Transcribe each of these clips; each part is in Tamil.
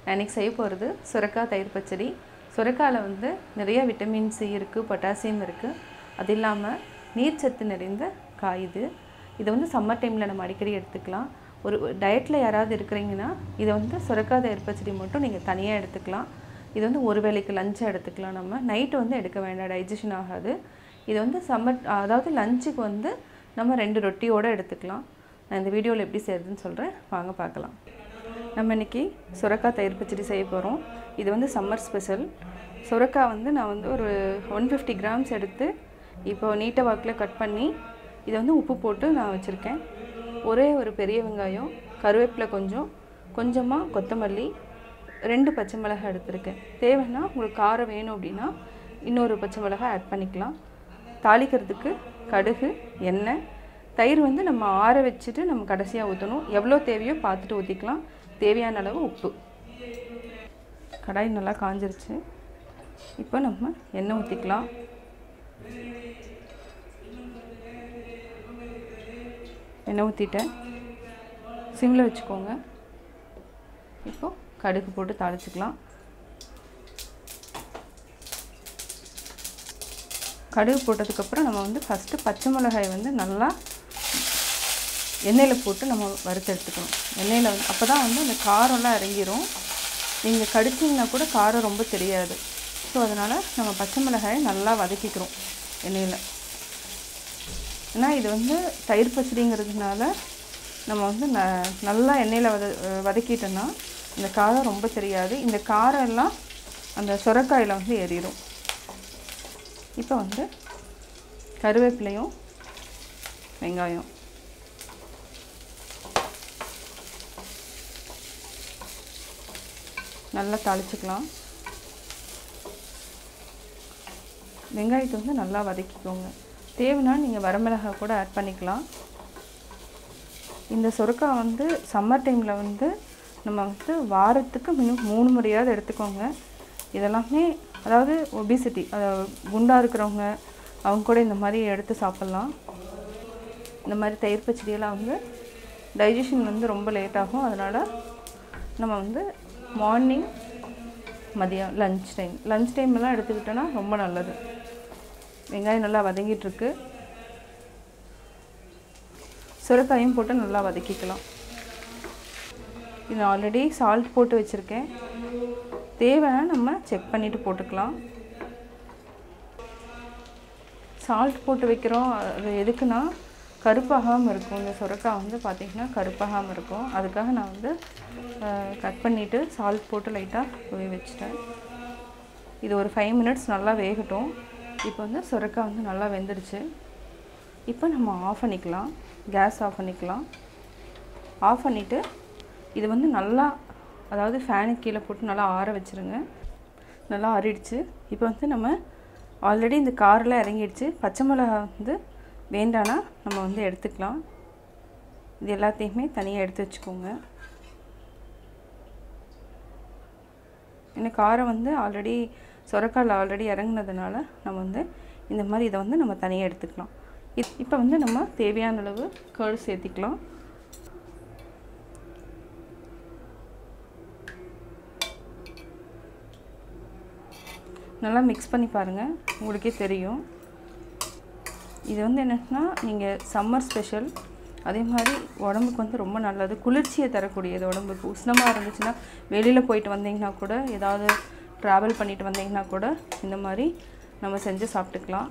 நான் இன்றைக்கி செய்ய போகிறது சுரக்காய் தயிர் பச்சடி சுரக்காயில் வந்து நிறைய விட்டமின் சி இருக்குது பொட்டாசியம் இருக்குது அது இல்லாமல் நீர்ச்சத்து நிறைந்த காய் இது இதை வந்து சம்மர் டைமில் நம்ம அடிக்கடி எடுத்துக்கலாம் ஒரு டயட்டில் யாராவது இருக்கிறீங்கன்னா இதை வந்து சுரக்காய் தயிர் பச்சடி மட்டும் நீங்கள் தனியாக எடுத்துக்கலாம் இது வந்து ஒரு வேளைக்கு லஞ்சை எடுத்துக்கலாம் நம்ம நைட்டு வந்து எடுக்க வேண்டாம் டைஜஷன் ஆகாது இது வந்து சம்மர் அதாவது லஞ்சுக்கு வந்து நம்ம ரெண்டு ரொட்டியோடு எடுத்துக்கலாம் நான் இந்த வீடியோவில் எப்படி செய்கிறதுன்னு சொல்கிறேன் வாங்க பார்க்கலாம் நம்ம இன்றைக்கி சுரக்காய் தயிர் பச்சடி செய்ய போகிறோம் இது வந்து சம்மர் ஸ்பெஷல் சுரக்காய் வந்து நான் வந்து ஒரு ஒன் ஃபிஃப்டி கிராம்ஸ் எடுத்து இப்போ நீட்ட வாக்கில் கட் பண்ணி இதை வந்து உப்பு போட்டு நான் வச்சுருக்கேன் ஒரே ஒரு பெரிய வெங்காயம் கருவேப்பிலை கொஞ்சம் கொஞ்சமாக கொத்தமல்லி ரெண்டு பச்சை மிளகாய் எடுத்திருக்கேன் தேவைன்னா உங்களுக்கு காரம் வேணும் அப்படின்னா இன்னொரு பச்சை மிளகாய் ஆட் பண்ணிக்கலாம் தாளிக்கிறதுக்கு கடுகு எண்ணெய் தயிர் வந்து நம்ம ஆற வச்சுட்டு நம்ம கடைசியாக ஊற்றணும் எவ்வளோ தேவையோ பார்த்துட்டு ஊற்றிக்கலாம் தேவையான அளவு உப்பு கடாய் நல்லா காஞ்சிருச்சு இப்போ நம்ம எண்ணெய் ஊற்றிக்கலாம் எண்ணெய் ஊற்றிட்டேன் சிம்மில் வச்சுக்கோங்க இப்போது கடுகு போட்டு தாளிச்சுக்கலாம் கடுகு போட்டதுக்கப்புறம் நம்ம வந்து ஃபஸ்ட்டு பச்சை மிளகாய் வந்து நல்லா எண்ணெயில் போட்டு நம்ம வறுத்து எடுத்துக்கணும் எண்ணெயில் வந்து அப்போ தான் வந்து அந்த காரம்லாம் இறங்கிரும் நீங்கள் கடிச்சிங்கன்னா கூட காரம் ரொம்ப தெரியாது ஸோ அதனால் நம்ம பச்சை மிளகாயை நல்லா வதக்கிக்கிறோம் எண்ணெயில் ஏன்னா இது வந்து தயிர் பச்சடிங்கிறதுனால நம்ம வந்து ந நல்லா எண்ணெயில் வத வதக்கிட்டோன்னா இந்த காரம் ரொம்ப தெரியாது இந்த காரம் எல்லாம் அந்த சுரக்காயில் வந்து ஏறிடும் இப்போ வந்து கருவேப்பிலையும் வெங்காயம் நல்லா தாளிச்சுக்கலாம் வெங்காயத்தை வந்து நல்லா வதக்கிக்கோங்க தேவைன்னா நீங்கள் வரமிளகாய் கூட ஆட் பண்ணிக்கலாம் இந்த சொரக்காய் வந்து சம்மர் டைமில் வந்து நம்ம வந்து வாரத்துக்கு மினிமம் மூணு முறையாவது எடுத்துக்கோங்க இதெல்லாமே அதாவது ஒபிசிட்டி குண்டாக இருக்கிறவங்க அவங்க கூட இந்த மாதிரி எடுத்து சாப்பிட்லாம் இந்த மாதிரி தயிர் பச்சடியெல்லாம் வந்து டைஜஷன் வந்து ரொம்ப லேட் ஆகும் அதனால் நம்ம வந்து மார்னிங் மதியம் லஞ்ச் டைம் லஞ்ச் டைம்லாம் எடுத்துக்கிட்டோன்னா ரொம்ப நல்லது வெங்காயம் நல்லா வதங்கிட்டுருக்கு சுரக்காயும் போட்டு நல்லா வதக்கிக்கலாம் இது ஆல்ரெடி சால்ட் போட்டு வச்சுருக்கேன் தேவைன்னா நம்ம செக் பண்ணிவிட்டு போட்டுக்கலாம் சால்ட் போட்டு வைக்கிறோம் அது எதுக்குன்னா கருப்பாகாமல் இருக்கும் இந்த சுரக்காய் வந்து பார்த்திங்கன்னா கருப்பாகாமல் இருக்கும் அதுக்காக நான் வந்து கட் பண்ணிவிட்டு சால்ட் போட்டு லைட்டாக வேக வச்சுட்டேன் இது ஒரு ஃபைவ் மினிட்ஸ் நல்லா வேகட்டும் இப்போ வந்து சுரக்காய் வந்து நல்லா வெந்துடுச்சு இப்போ நம்ம ஆஃப் பண்ணிக்கலாம் கேஸ் ஆஃப் பண்ணிக்கலாம் ஆஃப் பண்ணிவிட்டு இது வந்து நல்லா அதாவது ஃபேனுக்கு கீழே போட்டு நல்லா ஆற வச்சுருங்க நல்லா ஆறிடுச்சு இப்போ வந்து நம்ம ஆல்ரெடி இந்த காரெலாம் இறங்கிடுச்சு பச்சை மிளகா வந்து வேண்டானா நம்ம வந்து எடுத்துக்கலாம் இது எல்லாத்தையுமே தனியாக எடுத்து வச்சுக்கோங்க ஏன்னா காரம் வந்து ஆல்ரெடி சொரக்காயில் ஆல்ரெடி இறங்குனதுனால நம்ம வந்து இந்த மாதிரி இதை வந்து நம்ம தனியாக எடுத்துக்கலாம் இப் இப்போ வந்து நம்ம தேவையான அளவு கேர்டு சேர்த்திக்கலாம் நல்லா மிக்ஸ் பண்ணி பாருங்கள் உங்களுக்கே தெரியும் இது வந்து என்னென்னா நீங்கள் சம்மர் ஸ்பெஷல் அதே மாதிரி உடம்புக்கு வந்து ரொம்ப நல்லது குளிர்ச்சியை தரக்கூடியது உடம்புக்கு உஷ்ணமாக இருந்துச்சுன்னா வெளியில் போயிட்டு வந்தீங்கன்னா கூட ஏதாவது ட்ராவல் பண்ணிட்டு வந்தீங்கன்னா கூட இந்த மாதிரி நம்ம செஞ்சு சாப்பிட்டுக்கலாம்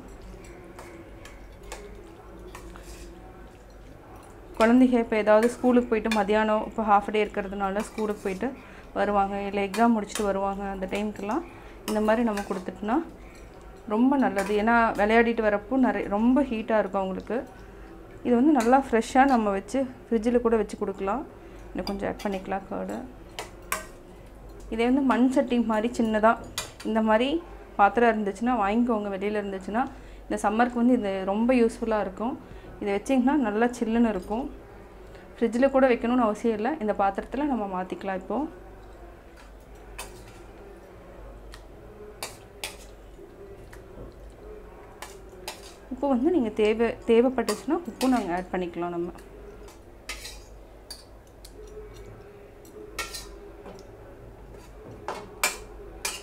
குழந்தைங்க இப்போ ஏதாவது ஸ்கூலுக்கு போயிட்டு மதியானம் இப்போ ஹாஃப் டே இருக்கிறதுனால ஸ்கூலுக்கு போயிட்டு வருவாங்க இல்லை எக்ஸாம் முடிச்சுட்டு வருவாங்க அந்த டைமுக்கெல்லாம் இந்த மாதிரி நம்ம கொடுத்துட்டோன்னா ரொம்ப நல்லது ஏன்னா விளையாடிட்டு வரப்போ நிறைய ரொம்ப ஹீட்டாக இருக்கும் அவங்களுக்கு இது வந்து நல்லா ஃப்ரெஷ்ஷாக நம்ம வச்சு ஃப்ரிட்ஜில் கூட வச்சு கொடுக்கலாம் இன்னும் கொஞ்சம் ஆட் பண்ணிக்கலாம் கேர்டு இதே வந்து மண் சட்டி மாதிரி சின்னதாக இந்த மாதிரி பாத்திரம் இருந்துச்சுன்னா வாங்கிக்கோங்க வெளியில் இருந்துச்சுன்னா இந்த சம்மருக்கு வந்து இது ரொம்ப யூஸ்ஃபுல்லாக இருக்கும் இதை வச்சிங்கன்னா நல்லா சில்லுன்னு இருக்கும் ஃப்ரிட்ஜில் கூட வைக்கணும்னு அவசியம் இல்லை இந்த பாத்திரத்தில் நம்ம மாற்றிக்கலாம் இப்போது உப்பு வந்து நீங்கள் தேவை தேவைப்பட்டுச்சுன்னா உப்பும் நாங்கள் ஆட் பண்ணிக்கலாம் நம்ம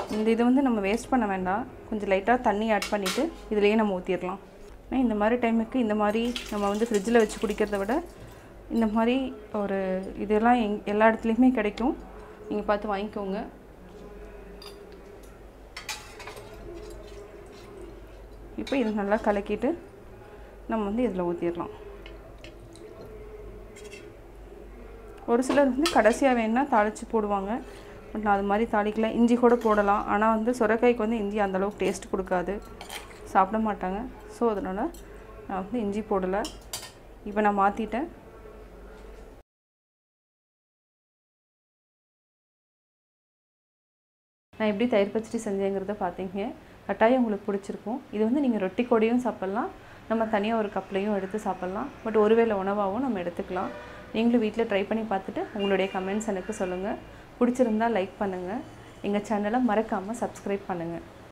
இந்த இது வந்து நம்ம வேஸ்ட் பண்ண வேண்டாம் கொஞ்சம் லைட்டாக தண்ணி ஆட் பண்ணிவிட்டு இதுலேயே நம்ம ஊற்றிடலாம் ஏன்னா இந்த மாதிரி டைமுக்கு இந்த மாதிரி நம்ம வந்து ஃப்ரிட்ஜில் வச்சு குடிக்கிறத விட இந்த மாதிரி ஒரு இதெல்லாம் எங் எல்லா இடத்துலையுமே கிடைக்கும் நீங்கள் பார்த்து வாங்கிக்கோங்க இப்போ இது நல்லா கலக்கிட்டு நம்ம வந்து இதில் ஊற்றிடலாம் ஒரு சிலர் வந்து கடைசியாக வேணால் தாளித்து போடுவாங்க பட் நான் அது மாதிரி தாளிக்கல இஞ்சி கூட போடலாம் ஆனால் வந்து சுரைக்காய்க்கு வந்து இஞ்சி அந்தளவுக்கு டேஸ்ட் கொடுக்காது சாப்பிட மாட்டாங்க ஸோ அதனால் நான் வந்து இஞ்சி போடலை இப்போ நான் மாற்றிட்டேன் நான் எப்படி தயிர் பச்சடி செஞ்சேங்கிறத பார்த்தீங்க கட்டாயம் உங்களுக்கு பிடிச்சிருக்கும் இது வந்து நீங்கள் ரொட்டி கூடயும் சாப்பிட்லாம் நம்ம தனியாக ஒரு கப்லையும் எடுத்து சாப்பிட்லாம் பட் ஒருவேளை உணவாகவும் நம்ம எடுத்துக்கலாம் நீங்களும் வீட்டில் ட்ரை பண்ணி பார்த்துட்டு உங்களுடைய கமெண்ட்ஸ் எனக்கு சொல்லுங்கள் பிடிச்சிருந்தா லைக் பண்ணுங்கள் எங்கள் சேனலை மறக்காமல் சப்ஸ்கிரைப் பண்ணுங்கள்